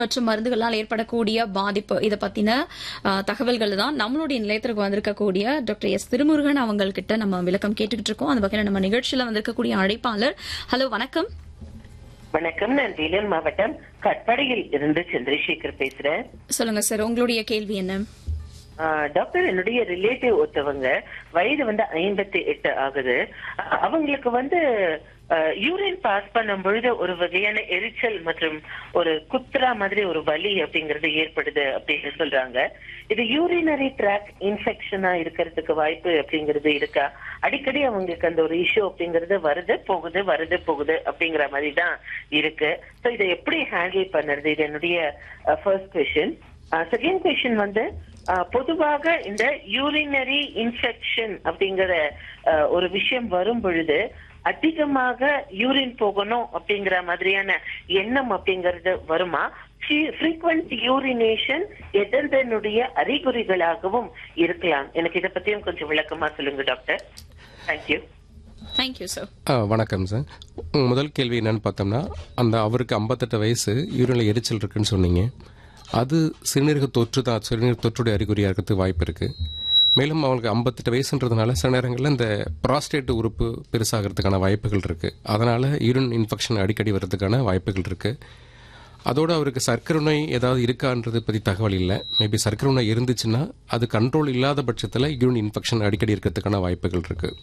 மற்றும் மருந்துகளால் ஏற்படக்கூடிய பாதிப்பு இதை பத்தின அஹ், தகவல்கள் தான் நம்மளுடைய நிலையத்திற்கு வந்திருக்கக்கூடிய டாக்டர் எஸ் திருமுருகன் அவங்கள்கிட்ட நம்ம விளக்கம் கேட்டுக்கிட்டு இருக்கோம் அந்த வகையில் நம்ம நிகழ்ச்சியில வந்திருக்கக்கூடிய அழைப்பாளர் ஹலோ வணக்கம் வணக்கம் நான் வேலூர் மாவட்டம் கட்பாடியில் இருந்து சந்திரசேகர் பேசுறேன் சொல்லுங்க சார் உங்களுடைய கேள்வி என்ன ஆ, டாக்டர் என்னுடைய ரிலேட்டிவ் ஒருத்தவங்க வயது வந்து ஐம்பத்தி எட்டு ஆகுது அ, அவங்களுக்கு வந்து யூரின் பாஸ் பண்ணும் பொழுது ஒரு வகையான எரிச்சல் மற்றும் ஒரு குத்ரா மாதிரி ஒரு வலி அப்படிங்கறது ஏற்படுது அப்படின்னு சொல்றாங்க இது யூரினரி ட்ராக் இன்ஃபெக்ஷனா இருக்கிறதுக்கு வாய்ப்பு அப்படிங்கிறது இருக்கா அடிக்கடி அவங்களுக்கு அந்த ஒரு இஷ்யூ அப்படிங்கிறது வருது போகுது வருது போகுது அப்படிங்கிற மாதிரி தான் இருக்கு சோ இதை எப்படி ஹேண்டில் பண்ணுறது இது என்னுடைய ஃபர்ஸ்ட் கொஸ்டின் செகண்ட் கொஸ்டின் வந்து அஹ், பொதுவாக இந்த யூரினரி இன்ஃபெக்ஷன் அப்படிங்கிற அஹ், ஒரு விஷயம் வரும் பொழுது அதிகமாக யூரின் போகணும் அப்படிங்கிற மாதிரியான எண்ணம் அப்படிங்கிறது வருமா ஃப்ரீக்வெண்ட் யூரினேஷன் எதனுடைய அறிகுறிகளாகவும் இருக்கலாம் எனக்கு இதை பத்தியும் கொஞ்சம் விளக்கமா சொல்லுங்க டாக்டர் தேங்க்யூ தேங்க்யூ சார் ஆ, வணக்கம் சார் உங்க முதல் கேள்வி என்னன்னு பார்த்தோம்னா அந்த அவருக்கு ஐம்பத்தெட்டு வயசு யூரினில் எரிச்சல் இருக்குன்னு சொன்னீங்க அது சிறுநீரக தொற்று தான் சிறுநீரக தொற்றுடைய அறிகுறியாக இருக்கிறதுக்கு வாய்ப்பு இருக்குது மேலும் அவங்களுக்கு ஐம்பத்தெட்டு வயசுன்றதுனால சில நேரங்களில் இந்த ப்ராஸ்டேட் உறுப்பு பெருசாகிறதுக்கான வாய்ப்புகள் இருக்குது அதனால் யூரின் இன்ஃபெக்ஷன் அடிக்கடி வர்றதுக்கான வாய்ப்புகள் இருக்குது அதோட அவருக்கு சர்க்கரை நோய் ஏதாவது இருக்கான்றது பற்றி தகவல் இல்லை மேபி சர்க்கரை நோய் இருந்துச்சுன்னா அது கண்ட்ரோல் இல்லாத பட்சத்தில் யூரின் இன்ஃபெக்ஷன் அடிக்கடி இருக்கிறதுக்கான வாய்ப்புகள் இருக்குது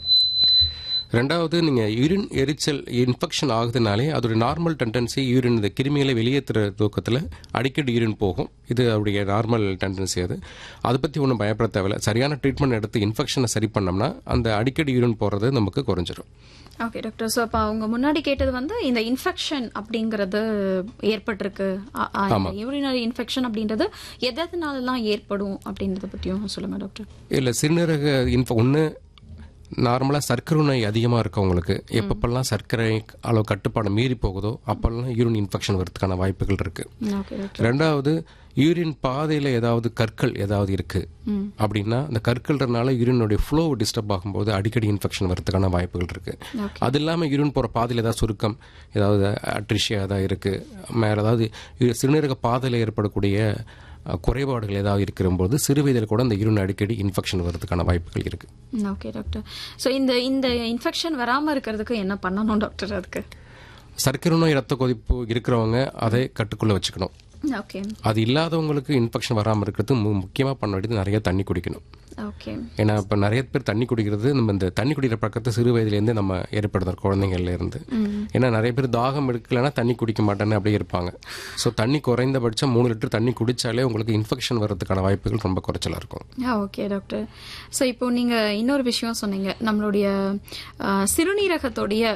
ரெண்டாவது நீங்கள் யூரின் எரிச்சல் இன்ஃபெக்ஷன் ஆகுதுனாலே அதோட நார்மல் டெண்டன்சி யூரின் இந்த கிருமிகளை வெளியேற்றுற தூக்கத்தில் அடிக்கடி யூரின் போகும் இது அவருடைய நார்மல் டெண்டன்சி அது அதை பற்றி ஒன்றும் பயப்பட தேவையில்ல சரியான ட்ரீட்மெண்ட் எடுத்து இன்ஃபெக்ஷனை சரி பண்ணோம்னா அந்த அடிக்கடி யூரின் போகிறது நமக்கு குறைஞ்சிரும் ஓகே டாக்டர் ஸோ அப்போ அவங்க முன்னாடி கேட்டது வந்து இந்த இன்ஃபெக்ஷன் அப்படிங்கிறது ஏற்பட்டிருக்கு யூரினரி இன்ஃபெக்ஷன் அப்படின்றது எதனாலலாம் ஏற்படும் அப்படின்றத பத்தியும் சொல்லுங்க டாக்டர் இல்லை சிறுநீரக இன்ஃப ஒன்று நார்மலாக சர்க்கரை நோய் அதிகமாக இருக்கவங்களுக்கு எப்பப்பெல்லாம் சர்க்கரை அளவு கட்டுப்பாடு மீறி போகுதோ அப்போல்லாம் யூரின் இன்ஃபெக்ஷன் வரதுக்கான வாய்ப்புகள் இருக்குது ஓகே டாக்டர் ரெண்டாவது யூரின் பாதையில் ஏதாவது கற்கள் ஏதாவது இருக்கு அப்படின்னா அந்த கற்கள்ன்றனால யூரினுடைய ஃப்ளோ டிஸ்டர்ப் ஆகும்போது அடிக்கடி இன்ஃபெக்ஷன் வரதுக்கான வாய்ப்புகள் இருக்கு அது இல்லாமல் யூரின் போகிற பாதையில் ஏதாவது சுருக்கம் ஏதாவது அட்ரிஷியா ஏதாவது இருக்கு மேலே ஏதாவது யு- சிறுநீரக பாதையில் ஏற்படக்கூடிய அஹ், குறைபாடுகள் ஏதாவது இருக்கிறபோது சிறு வயதில் கூட அந்த யூரின் அடிக்கடி இன்ஃபெக்ஷன் வரதுக்கான வாய்ப்புகள் இருக்கு ஓகே டாக்டர் ஸோ இந்த இந்த இன்ஃபெக்ஷன் வராம இருக்கிறதுக்கு என்ன பண்ணணும் டாக்டர் அதுக்கு சர்க்கரை நோய் ரத்த கொதிப்பு இருக்கிறவங்க அதை கட்டுக்குள்ளே வச்சுக்கணும் ஓகே அது இல்லாதவங்களுக்கு இன்ஃபெக்ஷன் வராமல் இருக்கிறது மு- முக்கியமா பண்ண வேண்டியது நிறைய தண்ணி குடிக்கணும் ஓகே ஏன்னா இப்போ நிறைய பேர் தண்ணி குடிக்கிறது நம்ம இந்த தண்ணி குடிக்கிற பழக்கத்தை சிறு வயதுலேருந்தே நம்ம ஏற்படுத்துறோம் குழந்தைங்கள்ல இருந்து ஏன்னா நிறைய பேர் தாகம் எடுக்கலைன்னா தண்ணி குடிக்க மாட்டேன்னு அப்படியே இருப்பாங்க ஸோ தண்ணி குறைந்தபட்சம் மூணு லிட்டர் தண்ணி குடிச்சாலே உங்களுக்கு இன்ஃபெக்ஷன் வர்றதுக்கான வாய்ப்புகள் ரொம்ப குறைச்சலா இருக்கும் ஆ ஓகே டாக்டர் ஸோ இப்போ நீங்க இன்னொரு விஷயம் சொன்னீங்க நம்மளுடைய ஆ, சிறுநீரகத்துடைய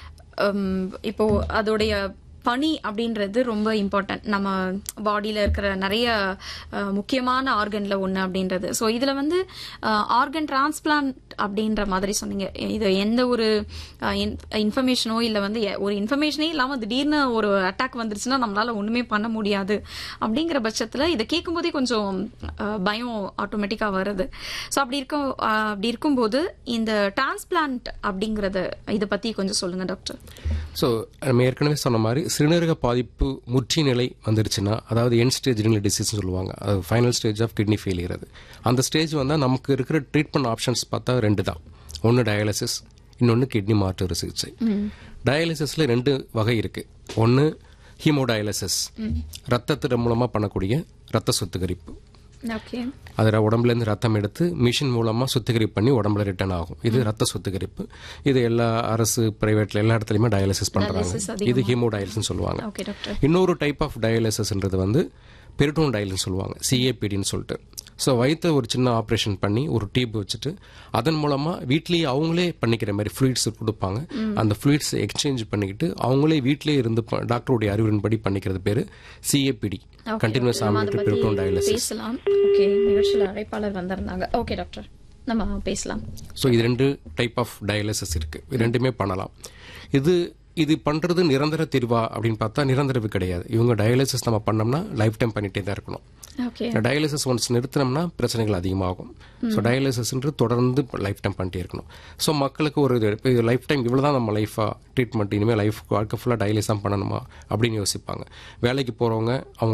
உம், இப்போ அதோடைய பனி அப்படின்றது ரொம்ப இம்பார்ட்டன்ட் நம்ம பாடியில் இருக்கிற நிறைய ஆ, முக்கியமான ஆர்கனில் ஒன்று அப்படின்றது ஸோ இதில் வந்து ஆர்கன் டிரான்ஸ்பிளான்ட் அப்படின்ற மாதிரி சொன்னீங்க இது எந்த ஒரு இன்ஃபர்மேஷனோ இல்லை வந்து எ- ஒரு இன்ஃபர்மேஷனே இல்லாமல் திடீர்னு ஒரு அட்டாக் வந்துருச்சுன்னா நம்மளால ஒன்றுமே பண்ண முடியாது அப்படிங்கிற பட்சத்தில் இதை கேட்கும்போதே கொஞ்சம் அஹ், பயம் ஆட்டோமேட்டிக்காக வருது ஸோ அப்படி இருக்க அஹ், அப்படி இருக்கும்போது இந்த டிரான்ஸ்பிளான்ட் அப்படிங்கறத இதை பற்றி கொஞ்சம் சொல்லுங்க டாக்டர் ஸோ நம்ம ஏற்கனவே சொன்ன மாதிரி சிறுநீரக பாதிப்பு முற்றி நிலை வந்துருச்சுன்னா அதாவது என் ஸ்டேஜ் ரினல் டிசீஸ் சொல்லுவாங்க அது final stage of kidney failure அது அந்த ஸ்டேஜ் வந்தால் நமக்கு இருக்கிற ட்ரீட்மெண்ட் ஆப்ஷன்ஸ் பார்த்தா ரெண்டு தான் ஒன்று டயாலிசிஸ் இன்னொன்று கிட்னி மாற்று சிகிச்சை டயாலிசிஸில் ரெண்டு வகை இருக்கு ஒன்று ஹீமோடயாலிசிஸ் ரத்தத்தின் மூலமாக பண்ணக்கூடிய ரத்த சுத்திகரிப்பு ஓகே அதில் உடம்புலேருந்து ரத்தம் எடுத்து மிஷின் மூலமாக சுத்திகரிப்பு பண்ணி உடம்புல ரிட்டர்ன் ஆகும் இது ரத்த சுத்திகரிப்பு இது எல்லா அரசு பிரைவேட்ல எல்லா இடத்துலையுமே டயாலிசிஸ் Dialysis பண்ணுறாங்க இது ஹீமோடயாலிசிஸ் சொல்லுவாங்க ஓகே டாக்டர் இன்னொரு டைப் ஆஃப் டயாலிசிஸ்ன்றது வந்து பெரிட்டோன் டயாலிசிஸ் சொல்லுவாங்க சிஏபிடின்னு சொல்லிட்டு ஸோ வயிற்று ஒரு சின்ன ஆப்ரேஷன் பண்ணி ஒரு டியூப் வச்சுட்டு அதன் மூலமாக வீட்லேயே அவங்களே பண்ணிக்கிற மாதிரி ஃப்ளூயிட்ஸ் கொடுப்பாங்க அந்த ஃப்ளூயிட்ஸ் எக்ஸ்சேஞ்ச் பண்ணிக்கிட்டு அவங்களே வீட்டிலே இருந்து ப- டாக்டருடைய அறிவுரின்படி பண்ணிக்கிறது பேர் C A P D continuous ambulatory peritoneal dialysis பேசலாம் ஓகே நிகழ்ச்சியில் அழைப்பாளர் வந்திருந்தாங்க ஓகே டாக்டர் நம்ம பேசலாம் ஸோ இது ரெண்டு டைப் ஆஃப் டயாலிசிஸ் இருக்கு இது ரெண்டுமே பண்ணலாம் இது இது பண்றது நிரந்தர தீர்வா அப்படின்னு பார்த்தா நிரந்தரவு கிடையாது இவங்க டயாலிசிஸ் நம்ம பண்ணோம்னா லைஃப் டைம் பண்ணிட்டே தான் இருக்கணும் ஓகே டயாலிசிஸ் ஒன்ஸ் நிறுத்தினோம்னா பிரச்சனைகள் அதிகமாகும் ஸோ டயாலிசிஸ்ன்றது தொடர்ந்து லைஃப் டைம் பண்ணிட்டே இருக்கணும் ஸோ மக்களுக்கு ஒரு லைஃப் டைம் இவ்வளோ தான் நம்ம லைஃபா ட்ரீட்மெண்ட் இனிமேல் லைஃப் வாழ்க்கை ஃபுல்லாக டயாலிஸ் தான் பண்ணணுமா அப்படின்னு யோசிப்பாங்க வேலைக்கு போகிறவங்க அவங்க